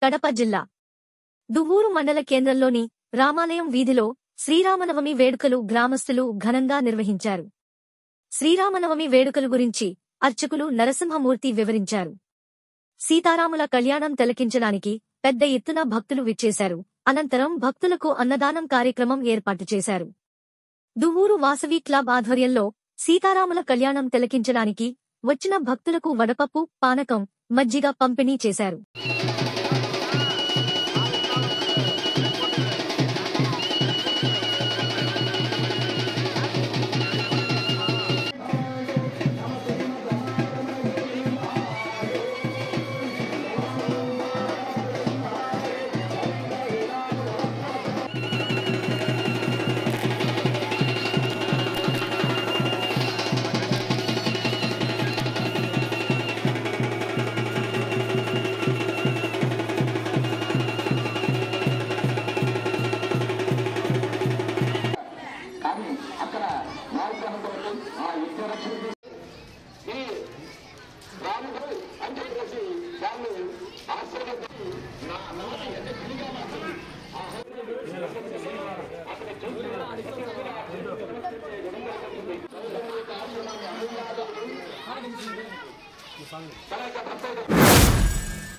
కడప జిల్లా దువ్వూరు మండల కేంద్రంలోని రామాలయం వీధిలో శ్రీరామనవమి వేడుకలు గ్రామస్తులు ఘనంగా నిర్వహించారు శ్రీరామనవమి వేడుకలు గురించి అర్చకులు నరసింహమూర్తి వివరించారు సీతారాముల కళ్యాణం తిలకించడానికి పెద్ద ఎత్తున భక్తులు విచ్చేశారు అనంతరం భక్తులకు అన్నదానం కార్యక్రమం ఏర్పాటు చేశారు దువ్వూరు వాసవి క్లబ్ ఆధ్వర్యంలో సీతారాముల కళ్యాణం తిలకించడానికి వచ్చిన భక్తులకు వడపప్పు పానకం మజ్జిగ పంపిణీ చేశారు